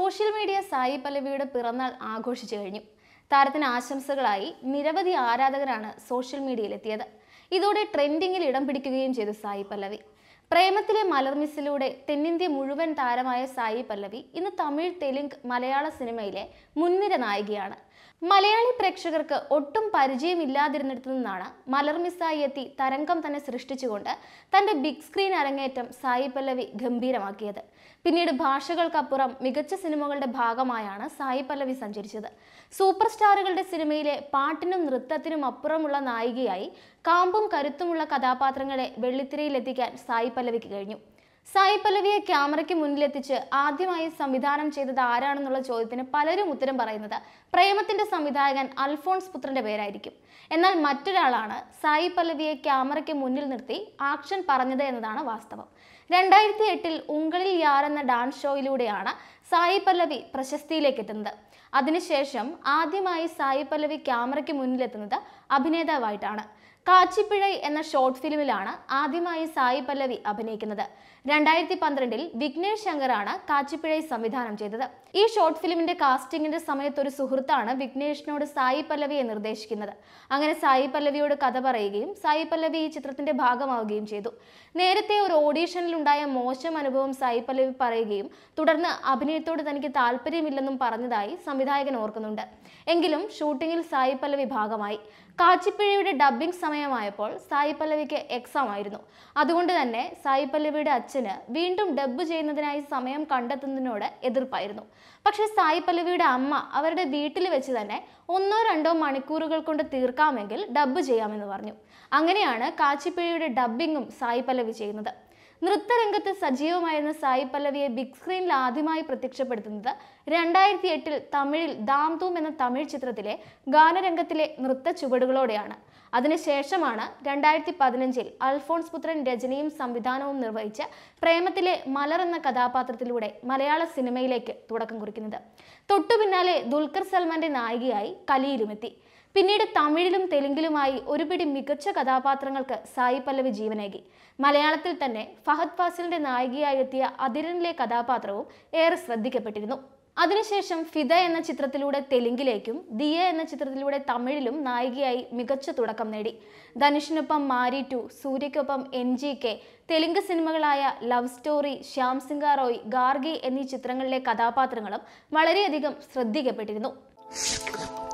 social media Sai പല്ലവിയുടെ പിറന്നാൾ ആഘോഷിച്ചു കഴിഞ്ഞു താരത്തിന് ആശംസകളായി നിരവധി ആരാധകരാണ് സോഷ്യൽ മീഡിയയിലെത്തിയത് ഇതോടെ ട്രെൻഡിങ്ങിൽ ഇടം പിടിക്കുകയും ചെയ്തു സായി പല്ലവി പ്രേമത്തിലെ മലർമിസിലൂടെ തെന്നിന്ത്യ മുഴുവൻ താരമായ സായി പല്ലവി ഇന്ന് തമിഴ് തെലുങ്ക് മലയാള സിനിമയിലെ മുൻനിര നായികയാണ് മലയാളി പ്രേക്ഷകർക്ക് ഒട്ടും പരിചയമില്ലാതിരുന്നിടത്തു നിന്നാണ് മലർമിസ്സായി എത്തി തരംഗം തന്നെ സൃഷ്ടിച്ചുകൊണ്ട് തന്റെ ബിഗ് സ്ക്രീൻ അരങ്ങേറ്റം സായി പല്ലവി ഗംഭീരമാക്കിയത് പിന്നീട് ഭാഷകൾക്കപ്പുറം മികച്ച സിനിമകളുടെ ഭാഗമായാണ് സായി പല്ലവി സഞ്ചരിച്ചത് സൂപ്പർ സ്റ്റാറുകളുടെ സിനിമയിലെ പാട്ടിനും നൃത്തത്തിനും അപ്പുറമുള്ള നായികയായി കാമ്പും കരുത്തുമുള്ള കഥാപാത്രങ്ങളെ വെള്ളിത്തിരയിലെത്തിക്കാൻ സായി പല്ലവിക്ക് കഴിഞ്ഞു സായി പല്ലവിയെ ക്യാമറയ്ക്ക് മുന്നിലെത്തിച്ച് ആദ്യമായി സംവിധാനം ചെയ്തത് ആരാണെന്നുള്ള ചോദ്യത്തിന് പലരും ഉത്തരം പറയുന്നത് പ്രേമത്തിന്റെ സംവിധായകൻ അൽഫോൺസ് പുത്രന്റെ പേരായിരിക്കും എന്നാൽ മറ്റൊരാളാണ് സായി പല്ലവിയെ ക്യാമറയ്ക്ക് മുന്നിൽ നിർത്തി ആക്ഷൻ പറഞ്ഞത് എന്നതാണ് വാസ്തവം രണ്ടായിരത്തി എട്ടിൽ ഉങ്കളിൽ യാർ എന്ന ഡാൻസ് ഷോയിലൂടെയാണ് സായി പല്ലവി പ്രശസ്തിയിലേക്ക് എത്തുന്നത് അതിനുശേഷം ആദ്യമായി സായി പല്ലവി ക്യാമറയ്ക്ക് മുന്നിലെത്തുന്നത് അഭിനേതാവായിട്ടാണ് കാച്ചിപ്പിഴൈ എന്ന ഷോർട്ട് ഫിലിമിലാണ് ആദ്യമായി സായി പല്ലവി അഭിനയിക്കുന്നത് രണ്ടായിരത്തി പന്ത്രണ്ടിൽ വിഘ്നേഷ് ശങ്കറാണ് കാച്ചിപ്പിഴൈ സംവിധാനം ചെയ്തത് ഈ ഷോർട്ട് ഫിലിമിന്റെ കാസ്റ്റിംഗിന്റെ സമയത്ത് ഒരു സുഹൃത്താണ് വിഘ്നേഷിനോട് സായി പല്ലവിയെ നിർദ്ദേശിക്കുന്നത് അങ്ങനെ സായി പല്ലവിയോട് കഥ പറയുകയും സായി പല്ലവി ഈ ചിത്രത്തിന്റെ ഭാഗമാവുകയും ചെയ്തു നേരത്തെ ഒരു ഓഡീഷനിൽ ഉണ്ടായ മോശം അനുഭവം സായി പല്ലവി പറയുകയും തുടർന്ന് അഭിനയത്തോട് തനിക്ക് താല്പര്യമില്ലെന്നും പറഞ്ഞതായി സംവിധായകൻ ഓർക്കുന്നുണ്ട് എങ്കിലും ഷൂട്ടിങ്ങിൽ സായി പല്ലവി ഭാഗമായി കാച്ചിപ്പിഴയുടെ ഡബ്ബിംഗ് സമയമായപ്പോൾ സായി പല്ലവിക്ക് എക്സാം ആയിരുന്നു അതുകൊണ്ട് തന്നെ സായി പല്ലവിയുടെ അച്ഛന് വീണ്ടും ഡബ്ബ് ചെയ്യുന്നതിനായി സമയം കണ്ടെത്തുന്നതിനോട് എതിർപ്പായിരുന്നു പക്ഷേ സായി പല്ലവിയുടെ അമ്മ അവരുടെ വീട്ടിൽ വെച്ച് തന്നെ ഒന്നോ രണ്ടോ മണിക്കൂറുകൾ കൊണ്ട് തീർക്കാമെങ്കിൽ ഡബ്ബ് ചെയ്യാമെന്ന് പറഞ്ഞു അങ്ങനെയാണ് കാച്ചിപ്പിഴയുടെ ഡബ്ബിങ്ങും സായി പല്ലവി ചെയ്യുന്നത് നൃത്തരംഗത്ത് സജീവമായിരുന്ന സായി പല്ലവിയെ ബിഗ് സ്ക്രീനിൽ ആദ്യമായി പ്രത്യക്ഷപ്പെടുത്തുന്നത് രണ്ടായിരത്തി എട്ടിൽ തമിഴിൽ ദാം തൂം എന്ന തമിഴ് ചിത്രത്തിലെ ഗാനരംഗത്തിലെ നൃത്ത ചുവടുകളോടെയാണ് അതിനുശേഷമാണ് രണ്ടായിരത്തി പതിനഞ്ചിൽ അൽഫോൺസ് പുത്രൻ രചനയും സംവിധാനവും നിർവഹിച്ച പ്രേമത്തിലെ മലർ എന്ന കഥാപാത്രത്തിലൂടെ മലയാള സിനിമയിലേക്ക് തുടക്കം കുറിക്കുന്നത് തൊട്ടു പിന്നാലെ ദുൽഖർ സൽമാന്റെ നായികയായി കലിയിലുമെത്തി പിന്നീട് തമിഴിലും തെലുങ്കിലുമായി ഒരുപിടി മികച്ച കഥാപാത്രങ്ങൾക്ക് സായി പല്ലവി ജീവനേകി മലയാളത്തിൽ തന്നെ ഫഹദ് ഫാസിലിന്റെ നായികയായി എത്തിയ അതിരനിലെ കഥാപാത്രവും ഏറെ ശ്രദ്ധിക്കപ്പെട്ടിരുന്നു അതിനുശേഷം ഫിദ എന്ന ചിത്രത്തിലൂടെ തെലുങ്കിലേക്കും ദിയ എന്ന ചിത്രത്തിലൂടെ തമിഴിലും നായികയായി മികച്ച തുടക്കം നേടി ധനുഷിനൊപ്പം മാരി ടു സൂര്യയ്ക്കൊപ്പം എൻ ജി കെ തെലുങ്ക് സിനിമകളായ ലവ് സ്റ്റോറി ശ്യാം സിംഗ റോയ് ഗാർഗി എന്നീ ചിത്രങ്ങളിലെ കഥാപാത്രങ്ങളും വളരെയധികം ശ്രദ്ധിക്കപ്പെട്ടിരുന്നു